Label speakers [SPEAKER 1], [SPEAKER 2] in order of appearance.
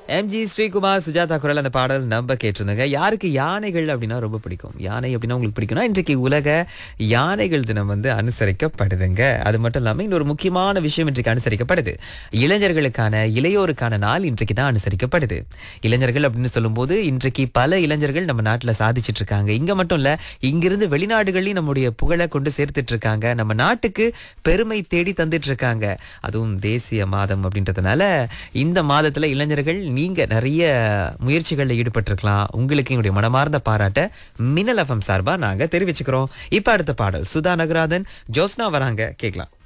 [SPEAKER 1] MG Sreekumar Sujatha குரல் அந்த பாடல் நம்ம கேட்டிருந்தாங்க யாருக்கு யானைகள் அப்படின்னா ரொம்ப பிடிக்கும் யானை அப்படின்னா உங்களுக்கு பிடிக்கும்னா இன்றைக்கு உலக யானைகள் தினம் வந்து அனுசரிக்கப்படுதுங்க அது மட்டும் இல்லாமல் இன்னொரு முக்கியமான விஷயம் இன்றைக்கு அனுசரிக்கப்படுது இளைஞர்களுக்கான இளையோருக்கான நாள் இன்றைக்கு தான் அனுசரிக்கப்படுது இளைஞர்கள் அப்படின்னு சொல்லும்போது இன்றைக்கு பல இளைஞர்கள் நம்ம நாட்டில் சாதிச்சிட்டு இருக்காங்க இங்க மட்டும் இல்ல இங்கிருந்து வெளிநாடுகள்லயும் நம்முடைய புகழை கொண்டு சேர்த்துட்டு இருக்காங்க நம்ம நாட்டுக்கு பெருமை தேடி தந்துட்டு இருக்காங்க அதுவும் தேசிய மாதம் அப்படின்றதுனால இந்த மாதத்துல இளைஞர்கள் நீங்க நிறைய முயற்சிகளில் ஈடுபட்டிருக்கலாம் உங்களுக்கு எங்களுடைய மனமார்ந்த பாராட்ட மின்னல் எஃப்எம் சார்பா நாங்க தெரிவிச்சுக்கிறோம் இப்ப அடுத்த பாடல் சுதா நகராதன் ஜோஸ்னா வராங்க கேட்கலாம்